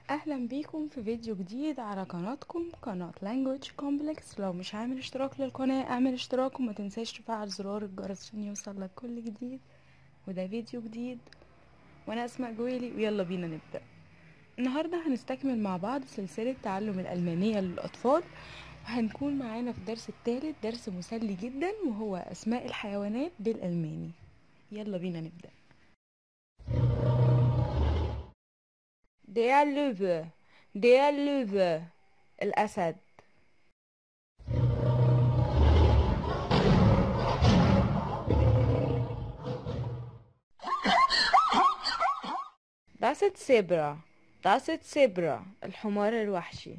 اهلا بيكم في فيديو جديد على قناتكم قناة Language Complex لو مش عامل اشتراك للقناة اعمل اشتراك وما تنساش تفعل زرار الجرس عشان يوصلك كل جديد وده فيديو جديد وانا اسماء جويلي ويلا بينا نبدأ النهاردة هنستكمل مع بعض سلسلة تعلم الألمانية للأطفال وهنكون معانا في الدرس الثالث درس مسلي جدا وهو أسماء الحيوانات بالألماني يلا بينا نبدأ Der Löwe der Löwe الأسد Das Zebra das Zebra الحمار الوحشي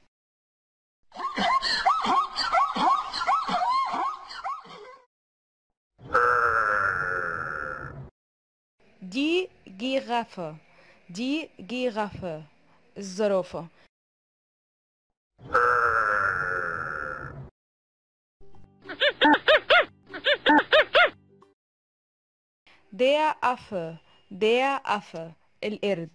Die Giraffe دي Giraffe الزرافة Der Affe der Affe القرد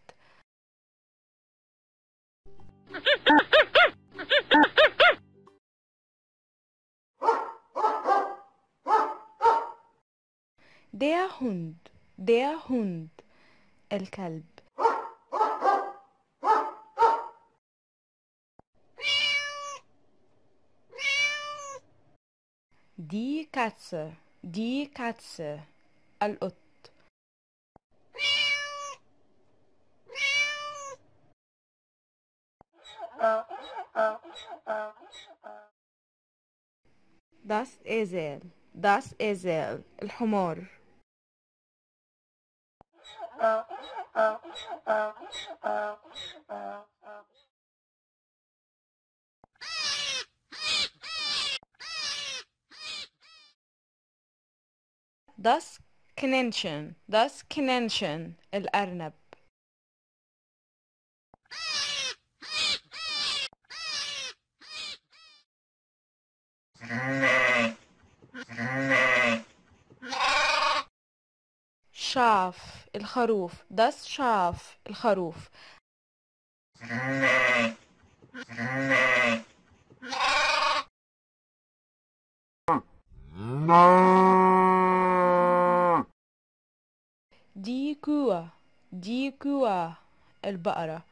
Der Hund der Hund الكلب Die Katze die Katze القط Das Esel das Esel الحمار Das Kaninchen das Kaninchen الأرنب Schaf الخروف das Schaf الخروف Die Kuh die Kuh البقرة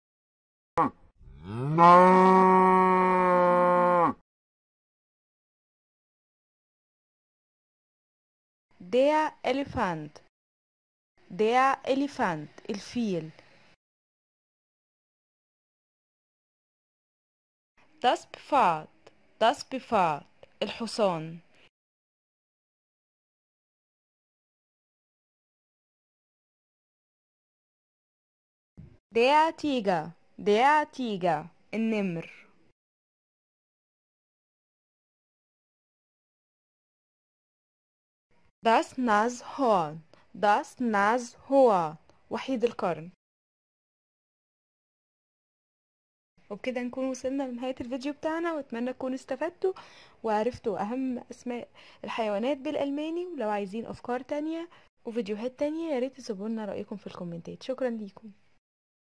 Der Elefant der Elefant الفيل Das Pferd das Pferd الحصان Der Tiger der Tiger النمر Das Nashorn das Nashorn وحيد القرن وبكده نكون وصلنا لنهاية الفيديو بتاعنا واتمنى تكونوا استفدتوا وعرفتوا اهم اسماء الحيوانات بالالماني ولو عايزين افكار تانية وفيديوهات تانية ياريت تسيبولنا رأيكم في الكومنتات شكرا ليكم